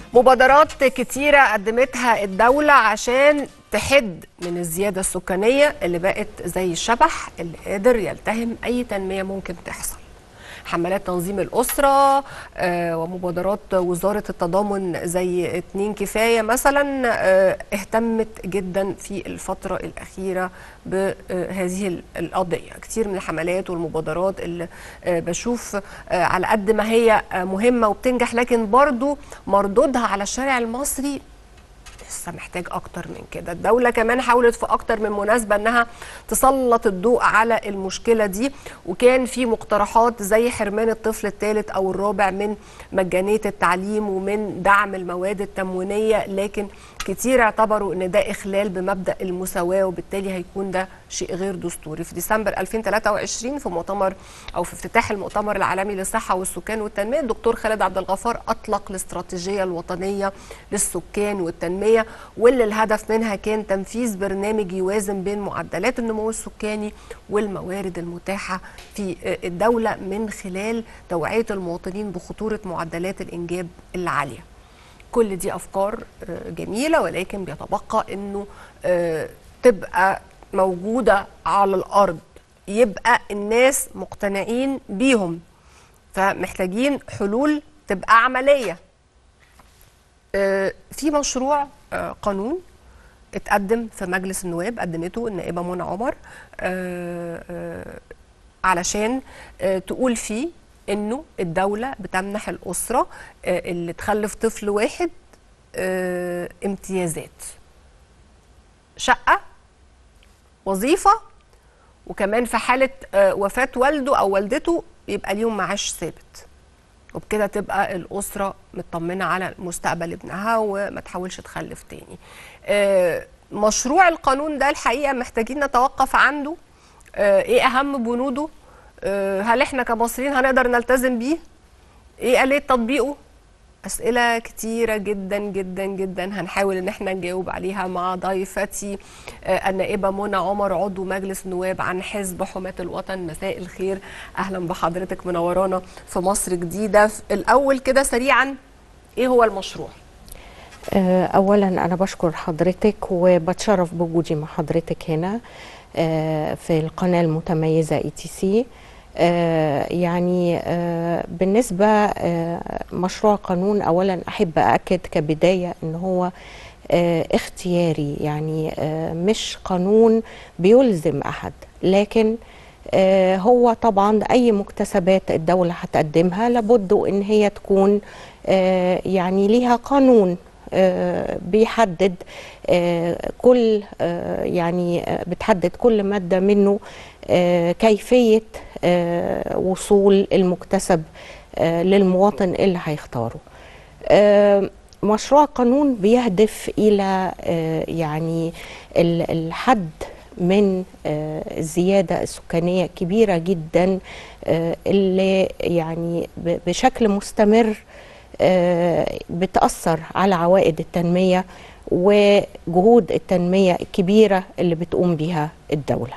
مبادرات كتيرة قدمتها الدولة عشان تحد من الزيادة السكانية اللي بقت زي الشبح اللي قادر يلتهم أي تنمية ممكن تحصل حملات تنظيم الأسرة آه، ومبادرات وزارة التضامن زي اتنين كفاية مثلا آه، اهتمت جدا في الفترة الأخيرة بهذه القضية كتير من الحملات والمبادرات اللي آه، بشوف آه، على قد ما هي آه، مهمة وبتنجح لكن برضو مردودها على الشارع المصري لسه محتاج اكتر من كده الدولة كمان حاولت في اكتر من مناسبة انها تسلط الضوء على المشكلة دي وكان في مقترحات زي حرمان الطفل الثالث او الرابع من مجانية التعليم ومن دعم المواد التموينية لكن كتير اعتبروا ان ده اخلال بمبدأ المساواة وبالتالي هيكون ده شيء غير دستوري في ديسمبر 2023 في مؤتمر او في افتتاح المؤتمر العالمي للصحة والسكان والتنمية الدكتور خالد عبد الغفار اطلق الاستراتيجية الوطنية للسكان والتنمية واللي الهدف منها كان تنفيذ برنامج يوازن بين معدلات النمو السكاني والموارد المتاحة في الدولة من خلال توعية المواطنين بخطورة معدلات الإنجاب العالية كل دي أفكار آه، جميلة ولكن بيتبقى أنه آه، تبقى موجودة على الأرض يبقى الناس مقتنعين بيهم فمحتاجين حلول تبقى عملية آه، في مشروع آه، قانون اتقدم في مجلس النواب قدمته النائبة منى عمر آه، آه، علشان آه، تقول فيه انه الدولة بتمنح الأسرة آه، اللي تخلف طفل واحد آه، امتيازات شقة وظيفة وكمان في حالة آه، وفاة والده أو والدته يبقى ليهم معاش ثابت وبكده تبقى الأسرة مطمنة على مستقبل ابنها وما تحاولش تخلف تاني آه، مشروع القانون ده الحقيقة محتاجين نتوقف عنده آه، ايه أهم بنوده آه، هل احنا كمصريين هنقدر نلتزم بيه ايه آلية تطبيقه أسئلة كتيرة جدا جدا جدا هنحاول إن احنا نجاوب عليها مع ضيفتي آه، النائبة منى عمر عضو مجلس نواب عن حزب حماة الوطن مساء الخير أهلا بحضرتك منورانا في مصر جديدة ف- الأول كده سريعا إيه هو المشروع؟ آه، اولا انا بشكر حضرتك وبتشرف بوجودي مع حضرتك هنا آه، في القناه المتميزه اي تي سي يعني آه، بالنسبه آه، مشروع قانون اولا احب اكد كبدايه ان هو آه، اختياري يعني آه، مش قانون بيلزم احد لكن آه، هو طبعا اي مكتسبات الدوله هتقدمها لابد ان هي تكون آه، يعني ليها قانون آه، بيحدد آه، كل آه، يعني آه، بتحدد كل ماده منه آه، كيفيه آه، وصول المكتسب آه، للمواطن اللي هيختاره آه، مشروع قانون بيهدف الى آه، يعني ال- الحد من آه، الزياده السكانيه كبيره جدا آه، اللي يعني ب- بشكل مستمر آه، بتاثر على عوائد التنميه وجهود التنميه الكبيره اللي بتقوم بها الدوله.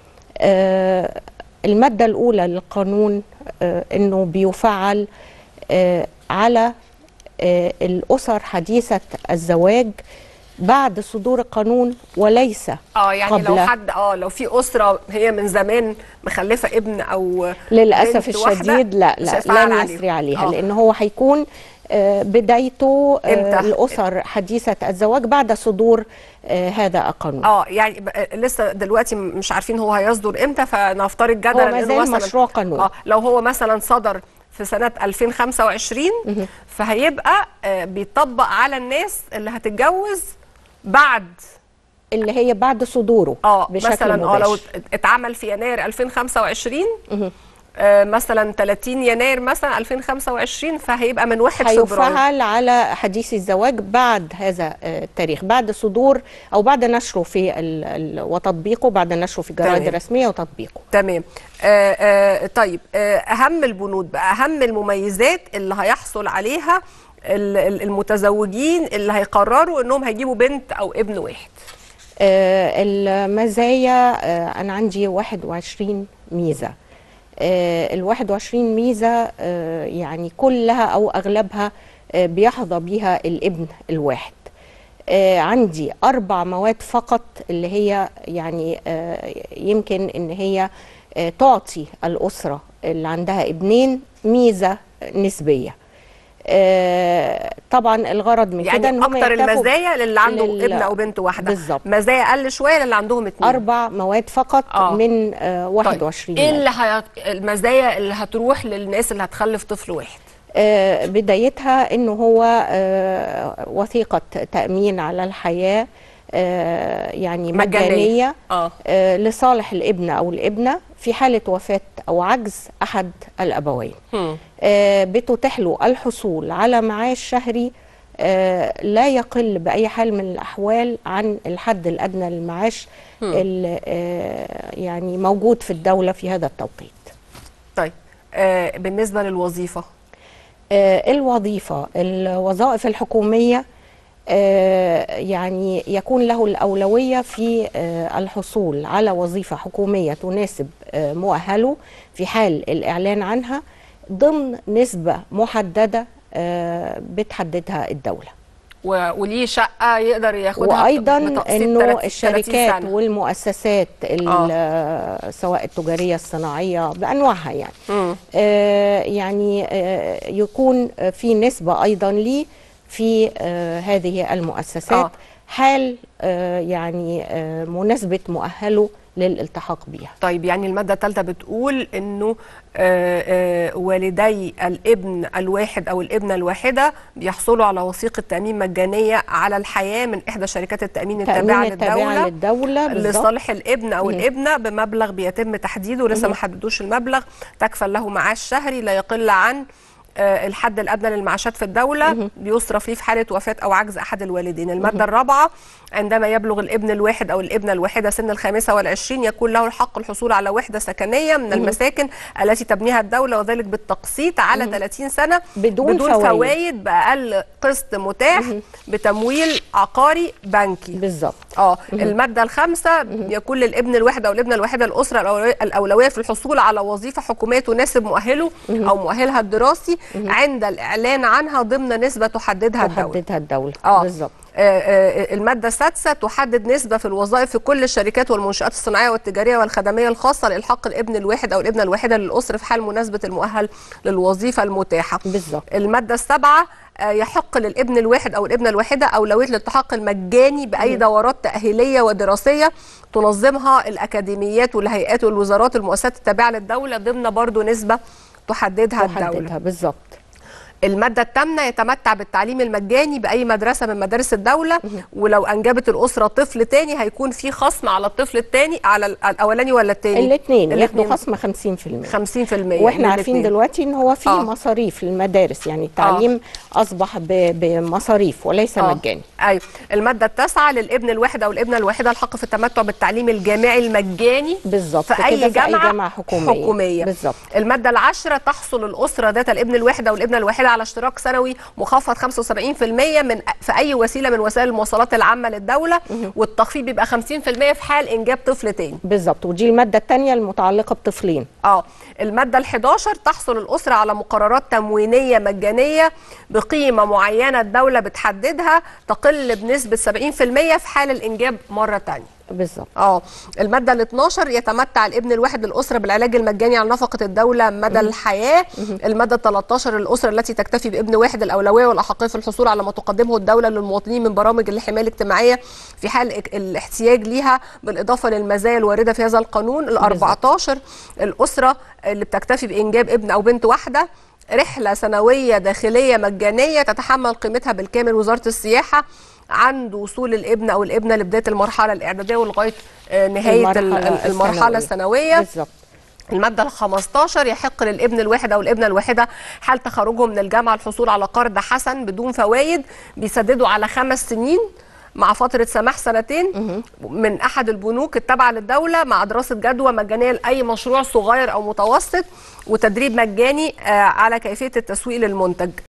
آه، الماده الاولى للقانون آه، انه بيفعل آه، على آه، الاسر حديثه الزواج بعد صدور القانون وليس اه يعني لو قبل. حد اه لو في اسره هي من زمان مخلفه ابن او للاسف بنت واحدة، الشديد لا مش لا هيفعل لن عليهم. يسري عليها آه. لان هو هيكون آه، بدايته آه، إمتى؟ الاسر حديثه الزواج بعد صدور آه، هذا القانون اه يعني ب- لسه دلوقتي م- مش عارفين هو هيصدر امتى فنفترض جدلا هو ما إنه زال مثلاً- مشروع قانون. اه لو هو مثلا صدر في سنه 2025 فهيبقى آه بيطبق على الناس اللي هتتجوز بعد اللي هي بعد صدوره اه بشكل مثلا اه لو مباشر. اتعمل في يناير 2025 آه مثلا 30 يناير مثلا 2025 فهيبقى من 1 فبراير هيفعل على حديث الزواج بعد هذا آه، التاريخ بعد صدور او بعد نشره في ال ال وتطبيقه بعد نشره في الجرائد تمام. الرسميه وتطبيقه تمام آه آه طيب آه اهم البنود بقى اهم المميزات اللي هيحصل عليها ال- ال- المتزوجين اللي هيقرروا انهم هيجيبوا بنت او ابن واحد آه، المزايا آه، انا عندي 21 ميزه ال 21 ميزه آه، يعني كلها او اغلبها آه، بيحظى بيها الابن الواحد آه، عندي أربع مواد فقط اللي هي يعني آه، يمكن إن هي آه، تعطي الأسرة اللي عندها ابنين ميزة نسبية آه، طبعا الغرض من كده يعني إن هم اكتر يكتفوا المزايا للي عنده لل- ابن او بنت واحده بالظبط. مزايا اقل شويه للي عندهم اتنين أربع مواد فقط آه. من آه، 21 ايه مادة. اللي هي... المزايا اللي هتروح للناس اللي هتخلف طفل واحد آه، بدايتها انه هو آه، وثيقة تأمين على الحياة آه، يعني مجانية. مجانية اه آه، لصالح الابن او الابنة في حالة وفاة او عجز احد الابوين هم. آه، بتتيح له الحصول على معاش شهري آه، لا يقل بأي حال من الأحوال عن الحد الأدنى للمعاش اللي آه، يعني موجود في الدولة في هذا التوقيت طيب آه بالنسبه للوظيفه آه، الوظيفة الوظائف الحكومية آه، يعني يكون له الأولوية في آه، الحصول على وظيفة حكومية تناسب آه، مؤهله في حال الإعلان عنها ضمن نسبة محددة آه، بتحددها الدولة و... وليه شقه يقدر ياخدها وايضا بتقسيط انه 30 الشركات سنة. والمؤسسات ال- آه. آه، سواء التجاريه الصناعيه بانواعها يعني مم. آه، يعني آه، يكون في نسبه ايضا لي في آه، هذه المؤسسات آه. حال آه، يعني آه، مناسبه مؤهله للالتحاق بها طيب يعني المادة الثالثة بتقول انه آه، آه، والدي الابن الواحد او الابنة الواحدة بيحصلوا على وثيقة تأمين مجانية على الحياة من احدى شركات التأمين التابعة تأمين التابعة للدولة للدولة بالظبط لصالح الابن او الابنه بمبلغ بيتم تحديده لسه ما حددوش المبلغ تكفل له معاش شهري لا يقل عن آه، الحد الادنى للمعاشات في الدوله بيصرف فيه في حاله وفاه او عجز احد الوالدين الماده الرابعه عندما يبلغ الابن الواحد او الابنه الواحده سن الخامسه والعشرين يكون له الحق الحصول على وحده سكنيه من المساكن التي تبنيها الدوله وذلك بالتقسيط على 30 سنه بدون بدون فوائد. فوائد باقل قسط متاح بتمويل عقاري بنكي بالظبط اه الماده الخامسه يكون للابن الواحد او الابنه الواحده الاسره الأولوية- الاولويه في الحصول على وظيفه حكوميه تناسب مؤهله او مؤهلها الدراسي عند الاعلان عنها ضمن نسبه تحددها الدوله تحددها الدولة اه بالظبط آه، آه، المادة السادسة تحدد نسبة في الوظائف في كل الشركات والمنشآت الصناعية والتجارية والخدمية الخاصة لإلحاق الابن الواحد أو الابنة الواحدة للأسرة في حال مناسبة المؤهل للوظيفة المتاحة بالظبط المادة السابعة آه، يحق للابن الواحد أو الابنة الواحدة أولوية الالتحاق المجاني بأي دورات تأهيلية ودراسية تنظمها الأكاديميات والهيئات والوزارات والمؤسسات التابعة للدولة ضمن برضو نسبة تحددها الدولة تحددها بالظبط المادة الثامنة يتمتع بالتعليم المجاني بأي مدرسة من مدارس الدولة ولو أنجبت الأسرة طفل تاني هيكون في خصم على الطفل الثاني على ال- الأولاني ولا التاني؟ الاثنين ياخدوا الاتنين. خصم 50% 50% واحنا من عارفين الاتنين. دلوقتي ان هو في آه. مصاريف للمدارس يعني التعليم اصبح ب- بمصاريف وليس آه. مجاني أيوة المادة التاسعة للابن الواحد أو الابنة الواحدة الحق في التمتع بالتعليم الجامعي المجاني بالظبط في كده أي في أي جامعة, جامعة حكومية. حكومية. بالظبط. المادة العاشرة تحصل الأسرة ذات الابن الواحد أو الابنة الواحدة على اشتراك سنوي مخفض 75% من في أي وسيلة من وسائل المواصلات العامة للدولة والتخفيض بيبقى 50% في حال إنجاب طفل تاني بالظبط ودي الماده الثانيه المتعلقه بطفلين اه المادة ال 11 تحصل الأسرة على مقررات تموينية مجانية بقيمة معينة الدولة بتحددها تقل بنسبة 70% في حال الإنجاب مرة تانية بالظبط اه المادة ال 12 يتمتع الابن الواحد للأسرة بالعلاج المجاني على نفقة الدولة مدى الحياة المادة 13 الأسرة التي تكتفي بابن واحد الأولوية والأحقية في الحصول على ما تقدمه الدولة للمواطنين من برامج الحماية الاجتماعية في حال اك- الاحتياج ليها بالإضافة للمزايا الواردة في هذا القانون ال 14 الأسرة اللي بتكتفي بإنجاب ابن أو بنت واحدة رحلة سنوية داخلية مجانية تتحمل قيمتها بالكامل وزارة السياحة عند وصول الابن او الابنه لبدايه المرحله الاعداديه ولغايه آه، نهايه ال- ال- المرحله الثانويه بالظبط المادة ال 15 يحق للابن الواحد أو الابنة الواحدة حال تخرجهم من الجامعة الحصول على قرض حسن بدون فوائد بيسددوا على خمس سنين مع فترة سماح سنتين من أحد البنوك التابعة للدولة مع دراسة جدوى مجانية لأي مشروع صغير أو متوسط وتدريب مجاني آه، على كيفية التسويق للمنتج